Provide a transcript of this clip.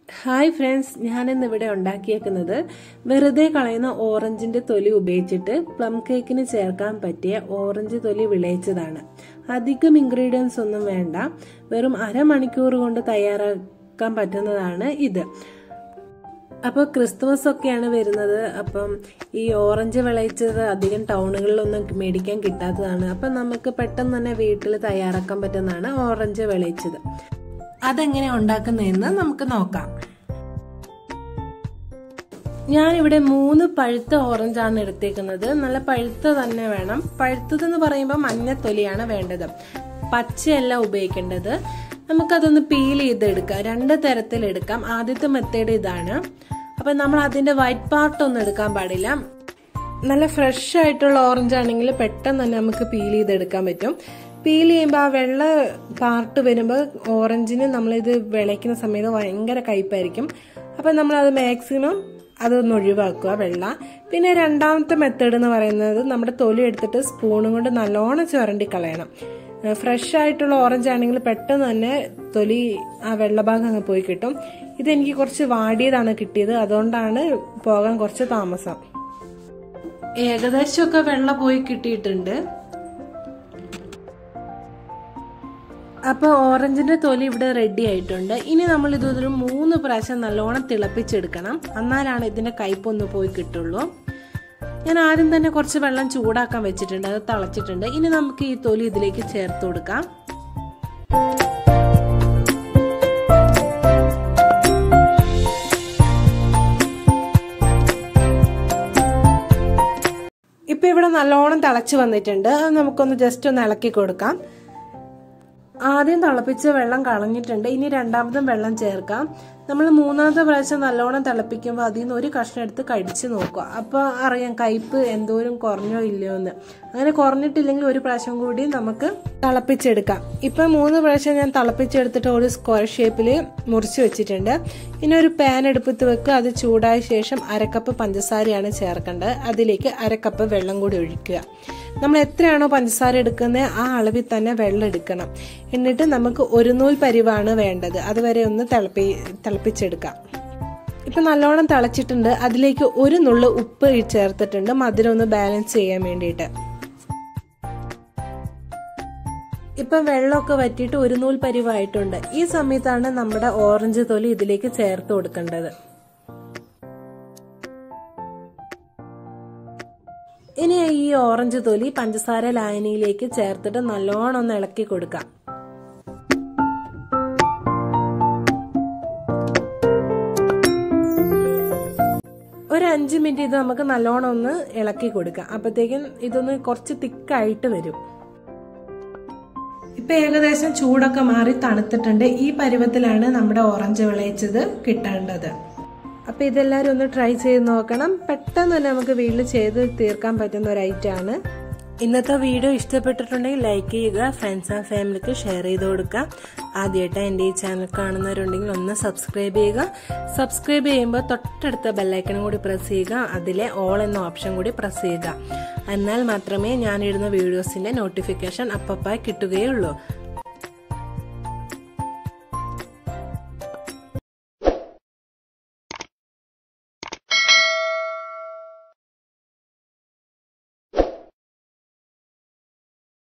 hi friends ഞാനിന്ന് ഇവിടെ ഉണ്ടാക്കിയേക്കുന്നത് വെറുതെ കളയുന്ന ഓറഞ്ചിന്റെ തൊലി ഉപയോഗിച്ചിട്ട് പ്ലം കേക്കിന് ചേർക്കാൻ പറ്റിയ ഓറഞ്ച് തൊലി വിളയിച്ചതാണ് അധികം ഇൻഗ്രീഡിയൻസ് ഒന്നും വേണ്ട വെറും അരമണിക്കൂർ കൊണ്ട് തയ്യാറാക്കാൻ പറ്റുന്നതാണ് ഇത് അപ്പോൾ ക്രിസ്തുമസ് ഒക്കെയാണ് വരുന്നത് അപ്പം ഈ ഓറഞ്ച് വിളയിച്ചത് അധികം ടൗണുകളിലൊന്നും മേടിക്കാൻ കിട്ടാത്തതാണ് അപ്പം നമുക്ക് പെട്ടെന്ന് തന്നെ വീട്ടിൽ തയ്യാറാക്കാൻ പറ്റുന്നതാണ് ഓറഞ്ച് വിളയിച്ചത് അതെങ്ങനെ ഉണ്ടാക്കുന്നതെന്ന് നമുക്ക് നോക്കാം ഞാനിവിടെ മൂന്ന് പഴുത്ത ഓറഞ്ചാണ് എടുത്തേക്കുന്നത് നല്ല പഴുത്ത തന്നെ വേണം പഴുത്തതെന്ന് പറയുമ്പോൾ മഞ്ഞത്തൊലിയാണ് വേണ്ടത് പച്ചയല്ല ഉപയോഗിക്കേണ്ടത് നമുക്കതൊന്ന് പീൽ ചെയ്തെടുക്കാം രണ്ട് തരത്തിലെടുക്കാം ആദ്യത്തെ മെത്തേഡ് ഇതാണ് അപ്പം നമ്മൾ അതിൻ്റെ വൈറ്റ് പാർട്ട് ഒന്നും എടുക്കാൻ പാടില്ല നല്ല ഫ്രഷ് ആയിട്ടുള്ള ഓറഞ്ച് ആണെങ്കിൽ പെട്ടെന്ന് തന്നെ നമുക്ക് പീൽ ചെയ്തെടുക്കാൻ പറ്റും പീൽ ചെയ്യുമ്പോൾ ആ വെള്ള പാർട്ട് വരുമ്പോൾ ഓറഞ്ചിന് നമ്മളിത് വിളയ്ക്കുന്ന സമയത്ത് ഭയങ്കര കയ്പായിരിക്കും അപ്പം നമ്മളത് മാക്സിമം അതൊന്ന് ഒഴിവാക്കുക വെള്ള പിന്നെ രണ്ടാമത്തെ മെത്തേഡ് എന്ന് പറയുന്നത് നമ്മുടെ തൊലി എടുത്തിട്ട് സ്പൂണും കൊണ്ട് നല്ലോണം ചുരണ്ടി കളയണം ഫ്രഷ് ആയിട്ടുള്ള ഓറഞ്ച് ആണെങ്കിൽ പെട്ടെന്ന് തന്നെ തൊലി ആ വെള്ളഭാഗം അങ്ങ് പോയി കിട്ടും ഇതെനിക്ക് കുറച്ച് വാടിയതാണ് കിട്ടിയത് അതുകൊണ്ടാണ് പോകാൻ കുറച്ച് താമസം ഏകദേശമൊക്കെ വെള്ള പോയി കിട്ടിയിട്ടുണ്ട് അപ്പോൾ ഓറഞ്ചിന്റെ തൊലി ഇവിടെ റെഡി ആയിട്ടുണ്ട് ഇനി നമ്മൾ ഇതൊരു മൂന്ന് പ്രാവശ്യം നല്ലോണം തിളപ്പിച്ചെടുക്കണം എന്നാലാണ് ഇതിന്റെ കയ്പൊന്ന് പോയി കിട്ടുള്ളൂ ഞാൻ ആദ്യം തന്നെ കുറച്ച് വെള്ളം ചൂടാക്കാൻ വെച്ചിട്ടുണ്ട് അത് തിളച്ചിട്ടുണ്ട് ഇനി നമുക്ക് ഈ തൊലി ഇതിലേക്ക് ചേർത്ത് കൊടുക്കാം ഇപ്പൊ ഇവിടെ നല്ലോണം തിളച്ച് വന്നിട്ടുണ്ട് അത് നമുക്കൊന്ന് ജസ്റ്റ് ഒന്ന് ഇളക്കി കൊടുക്കാം ആദ്യം തിളപ്പിച്ച വെള്ളം കളഞ്ഞിട്ടുണ്ട് ഇനി രണ്ടാമതും വെള്ളം ചേർക്കാം നമ്മൾ മൂന്നാമത്തെ പ്രാവശ്യം നല്ലോണം തിളപ്പിക്കുമ്പോൾ അതിൽ നിന്ന് ഒരു കഷ്ണം എടുത്ത് കടിച്ച് നോക്കുക അപ്പോൾ അറിയാം കയ്പ് എന്തോരം കുറഞ്ഞോ ഇല്ലയോ എന്ന് അങ്ങനെ കുറഞ്ഞിട്ടില്ലെങ്കിൽ ഒരു പ്രാവശ്യം കൂടി നമുക്ക് തിളപ്പിച്ചെടുക്കാം ഇപ്പം മൂന്ന് പ്രാവശ്യം ഞാൻ തിളപ്പിച്ചെടുത്തിട്ട് ഒരു സ്ക്വയർ ഷേപ്പിൽ മുറിച്ച് വെച്ചിട്ടുണ്ട് ഇനി ഒരു പാൻ എടുപ്പത്ത് വെക്കുക അത് ചൂടായ ശേഷം അരക്കപ്പ് പഞ്ചസാരയാണ് ചേർക്കേണ്ടത് അതിലേക്ക് അരക്കപ്പ് വെള്ളം കൂടി ഒഴിക്കുക നമ്മൾ എത്രയാണോ പഞ്ചസാര എടുക്കുന്നത് ആ അളവിൽ തന്നെ വെള്ളം എടുക്കണം എന്നിട്ട് നമുക്ക് ഒരു നൂൽ പരിവാണ് വേണ്ടത് അതുവരെ ഒന്ന് തിളപ്പി തിളപ്പിച്ചെടുക്കാം ഇപ്പം നല്ലോണം തിളച്ചിട്ടുണ്ട് അതിലേക്ക് ഒരു നുള്ളു ഉപ്പ് ചേർത്തിട്ടുണ്ട് മധുരം ഒന്ന് ബാലൻസ് ചെയ്യാൻ വേണ്ടിയിട്ട് ഇപ്പം വെള്ളമൊക്കെ വറ്റിയിട്ട് ഒരു നൂൽ പരിവായിട്ടുണ്ട് ഈ സമയത്താണ് നമ്മുടെ ഓറഞ്ച് തൊലി ഇതിലേക്ക് ചേർത്ത് കൊടുക്കേണ്ടത് ഇനി ഈ ഓറഞ്ച് തൊലി പഞ്ചസാര ലായനിയിലേക്ക് ചേർത്തിട്ട് നല്ലോണം ഒന്ന് ഇളക്കി കൊടുക്കാം ഒരു അഞ്ച് മിനിറ്റ് ഇത് നമുക്ക് നല്ലോണം ഒന്ന് ഇളക്കി കൊടുക്കാം അപ്പോഴത്തേക്കും ഇതൊന്ന് കുറച്ച് തിക്കായിട്ട് വരും ഇപ്പൊ ഏകദേശം ചൂടൊക്കെ മാറി തണുത്തിട്ടുണ്ട് ഈ പരുവത്തിലാണ് നമ്മുടെ ഓറഞ്ച് വിളയിച്ചത് കിട്ടേണ്ടത് അപ്പോൾ ഇതെല്ലാവരും ഒന്ന് ട്രൈ ചെയ്ത് നോക്കണം പെട്ടെന്ന് തന്നെ നമുക്ക് വീട്ടിൽ ചെയ്ത് തീർക്കാൻ പറ്റുന്ന ഒരു ഐറ്റമാണ് ഇന്നത്തെ വീഡിയോ ഇഷ്ടപ്പെട്ടിട്ടുണ്ടെങ്കിൽ ലൈക്ക് ചെയ്യുക ഫ്രണ്ട്സ് ആൻഡ് ഫാമിലിക്ക് ഷെയർ ചെയ്ത് കൊടുക്കുക ആദ്യമായിട്ട് എൻ്റെ ഈ ചാനൽ കാണുന്നവരുണ്ടെങ്കിൽ ഒന്ന് സബ്സ്ക്രൈബ് ചെയ്യുക സബ്സ്ക്രൈബ് ചെയ്യുമ്പോൾ തൊട്ടടുത്ത ബെല്ലൈക്കണും കൂടി പ്രസ് ചെയ്യുക അതിലെ ഓൾ എന്ന ഓപ്ഷൻ കൂടി പ്രസ് ചെയ്യുക എന്നാൽ മാത്രമേ ഞാനിടുന്ന വീഡിയോസിൻ്റെ നോട്ടിഫിക്കേഷൻ അപ്പപ്പായി കിട്ടുകയുള്ളൂ